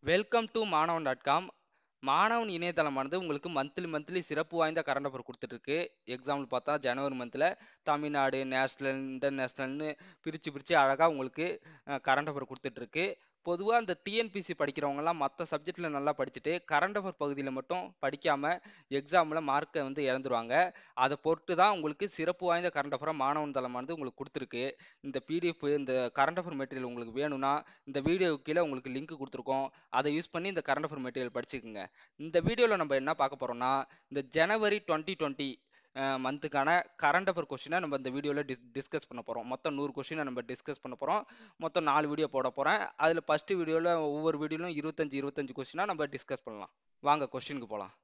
welcome to Manavan dot com Manavan இணையதளமானது உங்களுக்கு monthly monthly சிறப்பு வாய்ந்த கரண்ட் அஃபர் கொடுத்துட்ருக்கு எக்ஸாம்பிள் பார்த்தா ஜனவரி மந்தில் தமிழ்நாடு நேஷ்னல் இன்டர்நேஷ்னல்னு பிரித்து பிரித்து அழகாக உங்களுக்கு கரண்ட் அஃபர் கொடுத்துட்ருக்கு பொதுவாக இந்த டிஎன்பிசி படிக்கிறவங்கலாம் மற்ற சப்ஜெக்டில் நல்லா படிச்சுட்டு கரண்ட் அஃபர் பகுதியில் மட்டும் படிக்காமல் எக்ஸாமில் மார்க்கை வந்து இழந்துருவாங்க அதை பொறுத்து தான் உங்களுக்கு சிறப்பு வாய்ந்த கரண்ட் அஃபரை மாணவன் தளமானது உங்களுக்கு கொடுத்துருக்கு இந்த பிடிஎஃப் இந்த கரண்ட் அஃபர் மெட்டீரியல் உங்களுக்கு வேணும்னா இந்த வீடியோ கீழே உங்களுக்கு லிங்க் கொடுத்துருக்கோம் அதை யூஸ் பண்ணி இந்த கரண்ட் அஃபர் மெட்டீரியல் படிச்சுக்கோங்க இந்த வீடியோவில் நம்ம என்ன பார்க்க போகிறோம்னா இந்த ஜனவரி டுவெண்ட்டி டுவெண்ட்டி மந்த்துக்கான கரண்ட் அஃபர் கொஷினை நம்ம இந்த வீடியோவில் டிஸ் டிஸ்கஸ் பண்ண போகிறோம் மொத்தம் நூறு கொஷினை நம்ம டிஸ்கஸ் பண்ண போகிறோம் மொத்தம் நாலு வீடியோ போட போகிறேன் அதில் ஃபஸ்ட்டு வீடியோவில் ஒவ்வொரு வீடியோலும் இருபத்தஞ்சி இருபத்தஞ்சு கொஷினாக நம்ம டிஸ்கஸ் பண்ணலாம் வாங்க கொஷினுக்கு போகலாம்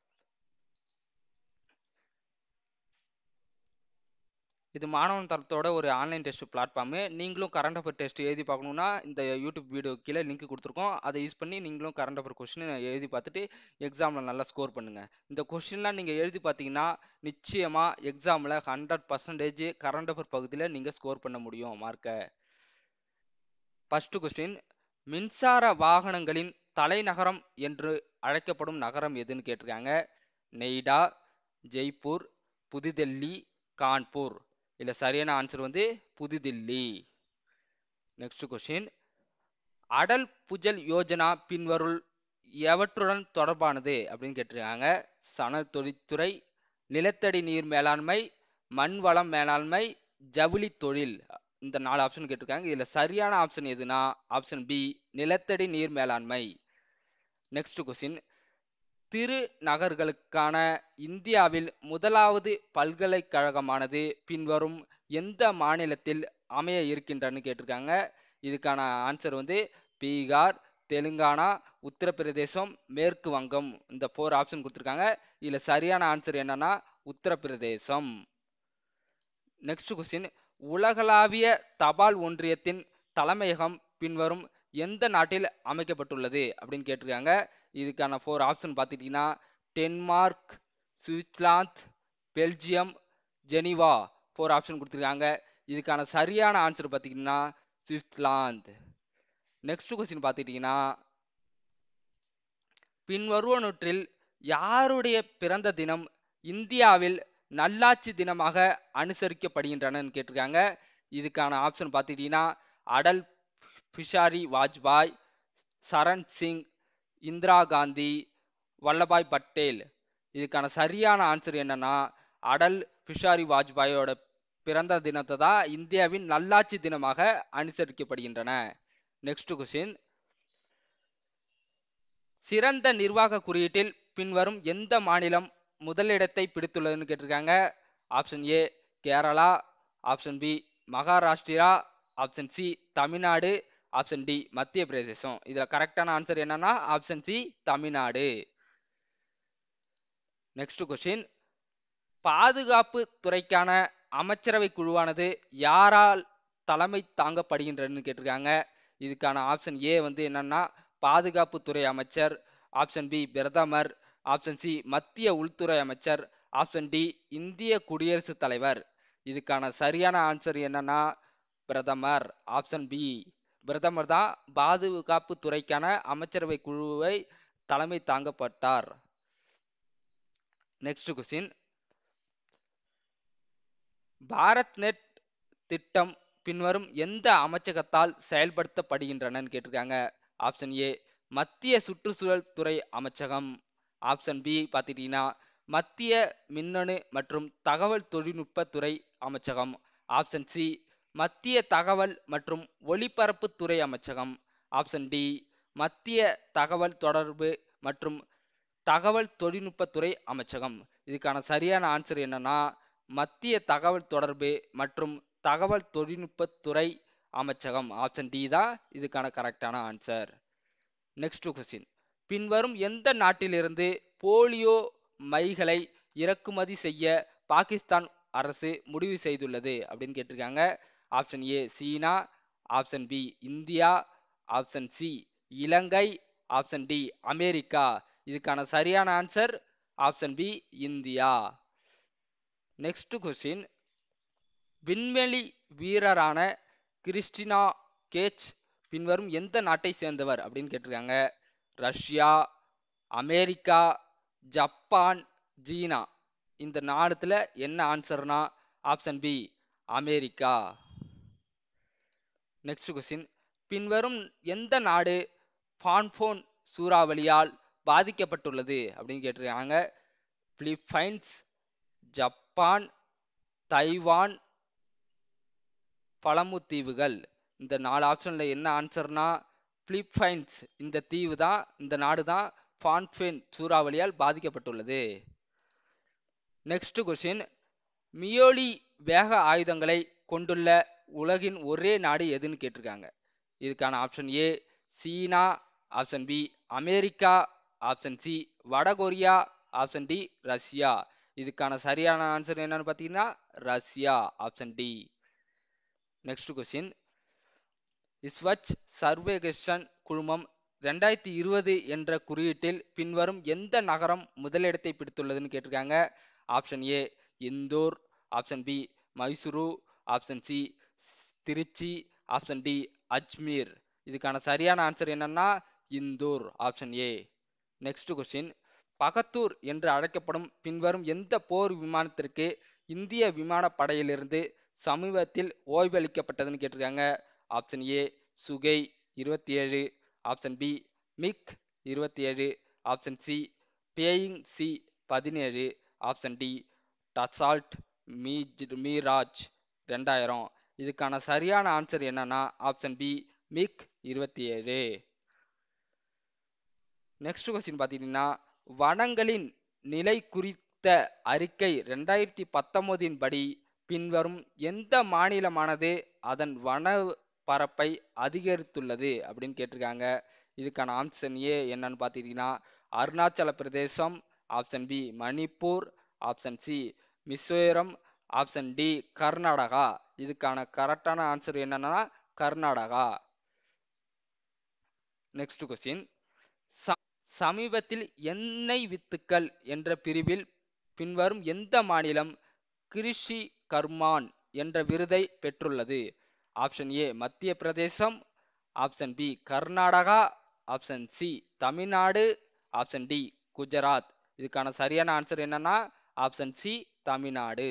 இது மாணவன் தரத்தோட ஒரு ஆன்லைன் டெஸ்ட் பிளாட்ஃபார்மு நீங்களும் கரண்ட் அஃபர் டெஸ்ட் எழுதி பார்க்கணுன்னா இந்த யூடியூப் வீடியோ கீழே லிங்க் கொடுத்துருக்கோம் அதை யூஸ் பண்ணி நீங்களும் கரண்ட் அஃபர் கொஷின் எழுதி பார்த்துட்டு எக்ஸாமில் நல்லா ஸ்கோர் பண்ணுங்கள் இந்த கொஷின்லாம் நீங்கள் எழுதி பார்த்தீங்கன்னா நிச்சயமாக எக்ஸாமில் ஹண்ட்ரட் பர்சன்டேஜ் கரண்ட் அஃபர் பகுதியில் நீங்கள் ஸ்கோர் பண்ண முடியும் மார்க்கை ஃபஸ்ட்டு கொஸ்டின் மின்சார வாகனங்களின் தலைநகரம் என்று அழைக்கப்படும் நகரம் எதுன்னு கேட்டிருக்காங்க நெய்டா ஜெய்ப்பூர் புதுடெல்லி கான்பூர் இதில் சரியான ஆன்சர் வந்து புதுதில்லி நெக்ஸ்ட் கொஸ்டின் அடல் புஜல் யோஜனா பின்வருள் எவற்றுடன் தொடர்பானது அப்படின்னு கேட்டிருக்காங்க சணல் தொழில்துறை நிலத்தடி நீர் மேலாண்மை மண் வளம் மேலாண்மை ஜவுளி தொழில் இந்த நாலு ஆப்ஷன் கேட்டிருக்காங்க இதில் சரியான ஆப்ஷன் எதுனா ஆப்ஷன் பி நிலத்தடி நீர் மேலாண்மை நெக்ஸ்ட் கொஸ்டின் திருநகர்களுக்கான இந்தியாவில் முதலாவது பல்கலைக்கழகமானது பின்வரும் எந்த மாநிலத்தில் அமைய இருக்கின்றன்னு கேட்டிருக்காங்க இதுக்கான ஆன்சர் வந்து பீகார் தெலுங்கானா உத்தரப்பிரதேசம் மேற்கு வங்கம் இந்த ஃபோர் ஆப்ஷன் கொடுத்துருக்காங்க இதில் சரியான ஆன்சர் என்னன்னா உத்தரப்பிரதேசம் நெக்ஸ்ட் கொஸ்டின் உலகளாவிய தபால் ஒன்றியத்தின் தலைமையகம் பின்வரும் எந்த நாட்டில் அமைக்கப்பட்டுள்ளது அப்படின்னு கேட்டிருக்காங்க இதுக்கான ஃபோர் ஆப்ஷன் பார்த்துட்டிங்கன்னா Denmark Switzerland Belgium Geneva four option கொடுத்துருக்காங்க இதுக்கான சரியான ஆன்சர் பார்த்தீங்கன்னா சுவிட்சர்லாந்து நெக்ஸ்ட் கொஸ்டின் பார்த்துட்டிங்கன்னா பின்வருவனொற்றில் யாருடைய பிறந்த தினம் இந்தியாவில் நல்லாட்சி தினமாக அனுசரிக்கப்படுகின்றனன்னு கேட்டிருக்காங்க இதுக்கான ஆப்ஷன் பார்த்துட்டிங்கன்னா அடல் பிஷாரி வாஜ்பாய் சரண் சிங் இந்திரா காந்தி வல்லபாய் பட்டேல் இதுக்கான சரியான ஆன்சர் என்னன்னா அடல் பிஷாரி வாஜ்பாயோட பிறந்த தினத்தை தான் இந்தியாவின் நல்லாட்சி தினமாக அனுசரிக்கப்படுகின்றன நெக்ஸ்ட் கொஸ்டின் சிறந்த நிர்வாக குறியீட்டில் பின்வரும் எந்த மாநிலம் முதலிடத்தை பிடித்துள்ளதுன்னு கேட்டிருக்காங்க option A Kerala option B Maharashtra option C Tamil Nadu option D Madhya Pradesh இதுல கரெக்டான ஆன்சர் என்னன்னா option C Tamil Nadu next question பாதுகாப்பு துறைக்கான அமைச்சரவை குழுவானது யாரால் தலைமை தாங்கப்படுகின்றன்னு கேட்டிருக்காங்க இதுக்கான ஆப்ஷன் ஏ வந்து என்னன்னா பாதுகாப்புத்துறை அமைச்சர் ஆப்ஷன் பி பிரதமர் ஆப்ஷன் சி மத்திய உள்துறை அமைச்சர் ஆப்ஷன் டி இந்திய குடியரசுத் தலைவர் இதுக்கான சரியான ஆன்சர் என்னன்னா பிரதமர் ஆப்ஷன் பி பிரதமர் தான் பாதுகாப்பு துறைக்கான அமைச்சரவை குழுவை தலைமை தாங்கப்பட்டார் நெக்ஸ்ட் கொஸ்டின் பாரத் நெட் திட்டம் பின்வரும் எந்த அமைச்சகத்தால் செயல்படுத்தப்படுகின்றனன்னு கேட்டிருக்காங்க ஆப்ஷன் ஏ மத்திய சுற்றுச்சூழல் துறை அமைச்சகம் ஆப்ஷன் பி பார்த்துட்டீங்கன்னா மத்திய மின்னணு மற்றும் தகவல் தொழில்நுட்ப துறை அமைச்சகம் ஆப்ஷன் சி மத்திய தகவல் மற்றும் ஒலிபரப்பு துறை அமைச்சகம் ஆப்ஷன் டி மத்திய தகவல் தொடர்பு மற்றும் தகவல் தொழில்நுட்பத்துறை அமைச்சகம் இதுக்கான சரியான ஆன்சர் என்னன்னா மத்திய தகவல் தொடர்பு மற்றும் தகவல் தொழில்நுட்பத்துறை அமைச்சகம் ஆப்ஷன் டி தான் இதுக்கான கரெக்டான ஆன்சர் நெக்ஸ்ட் கொஸ்டின் பின்வரும் எந்த நாட்டிலிருந்து போலியோ மைகளை இறக்குமதி செய்ய பாகிஸ்தான் அரசு முடிவு செய்துள்ளது அப்படின்னு கேட்டிருக்காங்க ஆப்ஷன் ஏ சீனா option B India option C இலங்கை ஆப்ஷன் டி அமெரிக்கா இதுக்கான சரியான answer option B India next question விண்வெளி வீரரான கிறிஸ்டினா கேச் பின்வரும் எந்த நாட்டை சேர்ந்தவர் அப்படின்னு கேட்டிருக்காங்க ரஷ்யா அமெரிக்கா ஜப்பான் சீனா இந்த நாலுத்துல என்ன ஆன்சர்னா option B America next question பின்வரும் எந்த நாடு பான்போன் சூறாவளியால் பாதிக்கப்பட்டுள்ளது அப்படின்னு கேட்டிருக்காங்க பிலிப்பைன்ஸ் ஜப்பான் தைவான் பழமு தீவுகள் இந்த நாலு ஆப்ஷன்ல என்ன ஆன்சர்னா பிலிப்பைன்ஸ் இந்த தீவு தான் இந்த நாடு தான் பான்பென் சூறாவளியால் பாதிக்கப்பட்டுள்ளது நெக்ஸ்ட் கொஸ்டின் மியோலி வேக ஆயுதங்களை கொண்டுள்ள உலகின் ஒரே நாடு எதுன்னு கேட்டிருக்காங்க இதுக்கான ஆப்ஷன் ஏ சீனா option B America option C வடகொரியா ஆப்ஷன் டி ரஷ்யா இதுக்கான சரியான ஆன்சர் என்னன்னு பார்த்தீங்கன்னா Russia option D next question Swachh Survekshan குழுமம் ரெண்டாயிரத்தி இருபது என்ற குறியீட்டில் பின்வரும் எந்த நகரம் முதலிடத்தை பிடித்துள்ளதுன்னு கேட்டிருக்காங்க option A Indore option B Mysuru option C Tiruchi option D Ajmer இதுக்கான சரியான ஆன்சர் என்னன்னா Indore option A next question பகத்தூர் என்று அழைக்கப்படும் பின்வரும் எந்த போர் விமானத்திற்கு இந்திய விமானப்படையிலிருந்து சமீபத்தில் ஓய்வளிக்கப்பட்டதுன்னு கேட்டிருக்காங்க ஆப்ஷன் ஏ சுகை இருபத்தி ஏழு ஆப்ஷன் பி மிக் இருபத்தி ஏழு ஆப்ஷன் சி பேயிங் சி பதினேழு ஆப்ஷன் டி டசால்ட் மீஜ் மீராஜ் ரெண்டாயிரம் இதுக்கான சரியான ஆன்சர் என்னன்னா ஆப்ஷன் பி மிக் இருபத்தி ஏழு நெக்ஸ்ட் கொஸ்டின் பார்த்தீங்கன்னா வனங்களின் நிலை குறித்த அறிக்கை ரெண்டாயிரத்தி பத்தொன்பதின் படி பின்வரும் எந்த மாநிலமானது அதன் வன பரப்பை அதிகரித்துள்ளது அப்படின்னு கேட்டிருக்காங்க இதுக்கான ஆப்ஷன் ஏ என்னன்னு பார்த்தீங்கன்னா அருணாச்சல பிரதேசம் option B Manipur option C Mizoram option D Karnataka இதுக்கான கரெக்டான ஆன்சர் என்னன்னா கர்நாடகா நெக்ஸ்ட் கொஸ்டின் சமீபத்தில் எண்ணெய் வித்துக்கள் என்ற பிரிவில் பின்வரும் எந்த மாநிலம் கிருஷி கர்மான் என்ற விருதை பெற்றுள்ளது ஆப்ஷன் ஏ மத்திய பிரதேசம் option B Karnataka option C Tamil Nadu option D Gujarat இதுக்கான சரியான ஆன்சர் என்னன்னா option C Tamil Nadu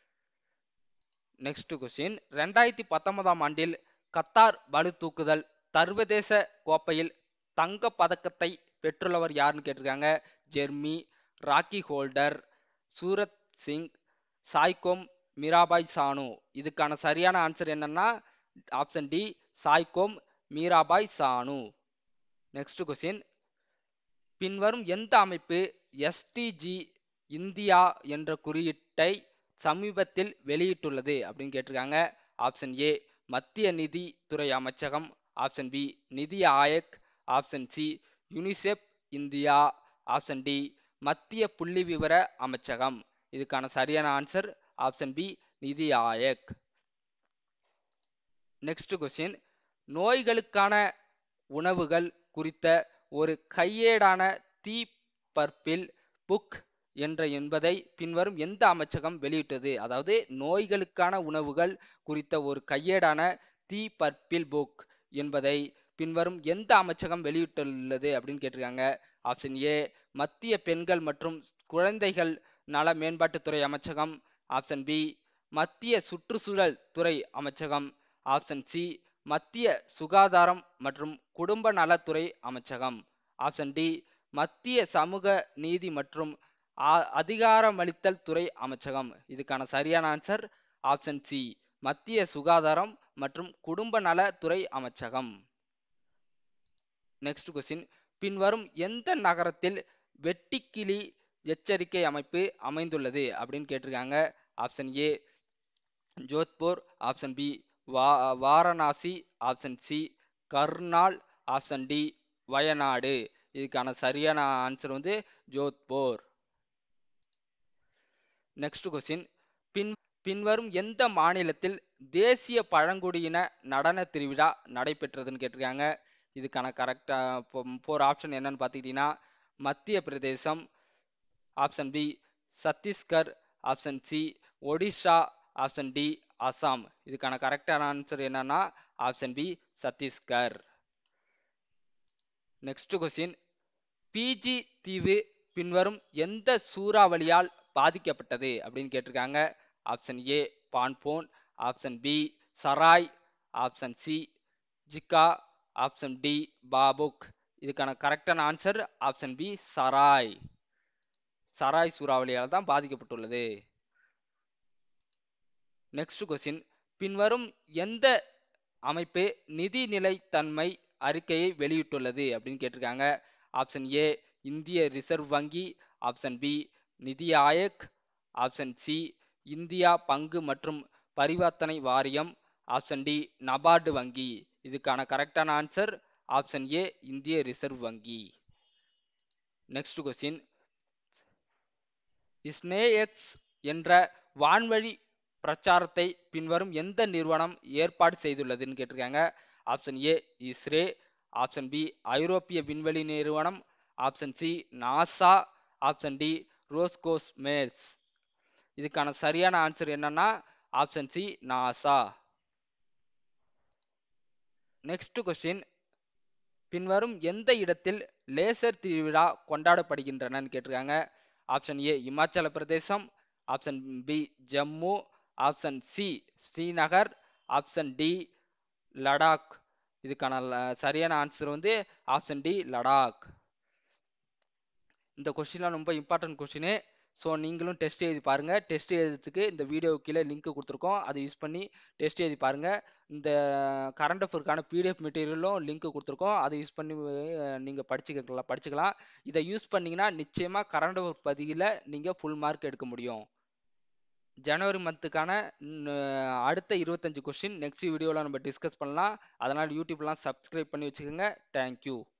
next question ரெண்டாயிரத்தி பத்தொன்பதாம் ஆண்டில் கத்தார் பளு தூக்குதல் சர்வதேச கோப்பையில் தங்க பதக்கத்தை பெற்றுள்ளவர் யாருன்னு கேட்டிருக்காங்க Jeremy Rocky Holder Surat Singh Saikhom Mirabai Chanu இதுக்கான சரியான ஆன்சர் என்னன்னா option D Saikhom Mirabai Chanu next question பின்வரும் எந்த அமைப்பு எஸ்டிஜி இந்தியா என்ற குறியீட்டை சமீபத்தில் வெளியிட்டுள்ளது அப்படின்னு கேட்டிருக்காங்க ஆப்ஷன் ஏ மத்திய நிதி துறை அமைச்சகம் option B NITI Aayog option C UNICEF India option D மத்திய புள்ளி விவர அமைச்சகம் இதுக்கான சரியான answer option B NITI ஆயக் next question நோய்களுக்கான உணவுகள் குறித்த ஒரு கையேடான தீ பர்பில் புக் என்ற என்பதை பின்வரும் எந்த அமைச்சகம் வெளியிட்டது அதாவது நோய்களுக்கான உணவுகள் குறித்த ஒரு கையேடான தி பர்பில் புக் என்பதை பின்வரும் எந்த அமைச்சகம் வெளியிட்டுள்ளது அப்படின்னு கேட்டிருக்காங்க ஆப்ஷன் ஏ மத்திய பெண்கள் மற்றும் குழந்தைகள் நல மேம்பாட்டுத்துறை அமைச்சகம் ஆப்ஷன் பி மத்திய சுற்றுச்சூழல் துறை அமைச்சகம் ஆப்ஷன் சி மத்திய சுகாதாரம் மற்றும் குடும்ப நலத்துறை அமைச்சகம் ஆப்ஷன் டி மத்திய சமூக நீதி மற்றும் அதிகாரமளித்தல் துறை அமைச்சகம் இதுக்கான சரியான ஆன்சர் ஆப்ஷன் சி மத்திய சுகாதாரம் மற்றும் குடும்ப நலத்துறை அமைச்சகம் நெக்ஸ்ட் கொஸ்டின் பின்வரும் எந்த நகரத்தில் வெட்டுக்கிளி எச்சரிக்கை அமைப்பு அமைந்துள்ளது அப்படின்னு கேட்டிருக்காங்க option A Jodhpur option B வா Varanasi option C Karnal option D Wayanad இதுக்கான சரியான ஆன்சர் வந்து ஜோத்பூர் நெக்ஸ்ட் கொஸ்டின் பின் பின்வரும் எந்த மாநிலத்தில் தேசிய பழங்குடியின நடன திருவிழா நடைபெற்றதுன்னு கேட்டிருக்காங்க இதுக்கான கரெக்டா ஃபோர் ஆப்ஷன் என்னன்னு பார்த்துக்கிட்டீங்கன்னா மத்திய பிரதேசம் option B Chhattisgarh option C Odisha option D Assam இதுக்கான கரெக்டான ஆன்சர் என்னன்னா option B Chhattisgarh next question Fiji தீவு பின்வரும் எந்த சூறாவளியால் பாதிக்கப்பட்டது அப்படின்னு கேட்டிருக்காங்க option A Phanfone option B Sarai option C ஜிகா ஆப்ஷன் டி பாபுக் இதுக்கான கரெக்டான answer option B Sarai Sarai சூறாவளியால் தான் பாதிக்கப்பட்டுள்ளது நெக்ஸ்ட் கொஸ்டின் பின்வரும் எந்த அமைப்பு நிதி நிலைத்தன்மை அறிக்கையை வெளியிட்டுள்ளது அப்படின்னு கேட்டிருக்காங்க ஆப்ஷன் ஏ இந்திய ரிசர்வ் வங்கி ஆப்ஷன் பி நிதி ஆயோக் ஆப்ஷன் சி இந்தியா பங்கு மற்றும் பரிவர்த்தனை வாரியம் ஆப்ஷன் டி நபார்டு வங்கி இதுக்கான கரெக்டான ஆன்சர் ஆப்ஷன் ஏ இந்திய ரிசர்வ் வங்கி நெக்ஸ்ட் கொஸ்டின் ஸ்னேஎக்ஸ் என்ற வான்வழி பிரச்சாரத்தை பின்வரும் எந்த நிறுவனம் ஏற்பாடு செய்துள்ளதுன்னு கேட்டிருக்காங்க option A ISRO option B ஐரோப்பிய விண்வெளி நிறுவனம் option C NASA option D Roscosmos இதுக்கான சரியான ஆன்சர் என்னன்னா option C NASA next question பின்வரும் எந்த இடத்தில் லேசர் திருவிழா கொண்டாடப்படுகின்றனன்னு கேட்டிருக்காங்க ஆப்ஷன் ஏ இமாச்சல பிரதேசம் option B Jammu option C Srinagar option D Ladakh இதுக்கான ல- சரியான ஆன்சர் வந்து ஆப்ஷன் டி லடாக் இந்த கொஸ்டின்லாம் ரொம்ப இம்பார்ட்டன்ட் கொஸ்டின் ஸோ நீங்களும் டெஸ்ட் எழுதி பாருங்க டெஸ்ட் எழுதுறதுக்கு இந்த வீடியோ கீழே லிங்க் கொடுத்துருக்கோம் அதை யூஸ் பண்ணி டெஸ்ட் எழுதி பாருங்க இந்த கரண்ட் அஃபேருக்கான பிடிஎஃப் மெட்டீரியலும் லிங்க் கொடுத்துருக்கோம் அதை யூஸ் பண்ணி அஹ், நீங்க படிச்சுக்கலாம் படிச்சுக்கலாம் இதை யூஸ் பண்ணீங்கன்னா நிச்சயமா கரண்ட் அஃபேர் பதிவில் நீங்க ஃபுல் மார்க் எடுக்க முடியும் ஜனவரி மந்த்துக்கான அடுத்த இருபத்தஞ்சு கொஸ்டின் நெக்ஸ்ட் வீடியோவில் நம்ம டிஸ்கஸ் பண்ணலாம் அதனால் யூடியூப்லாம் சப்ஸ்கிரைப் பண்ணி வச்சுக்கோங்க தேங்க்யூ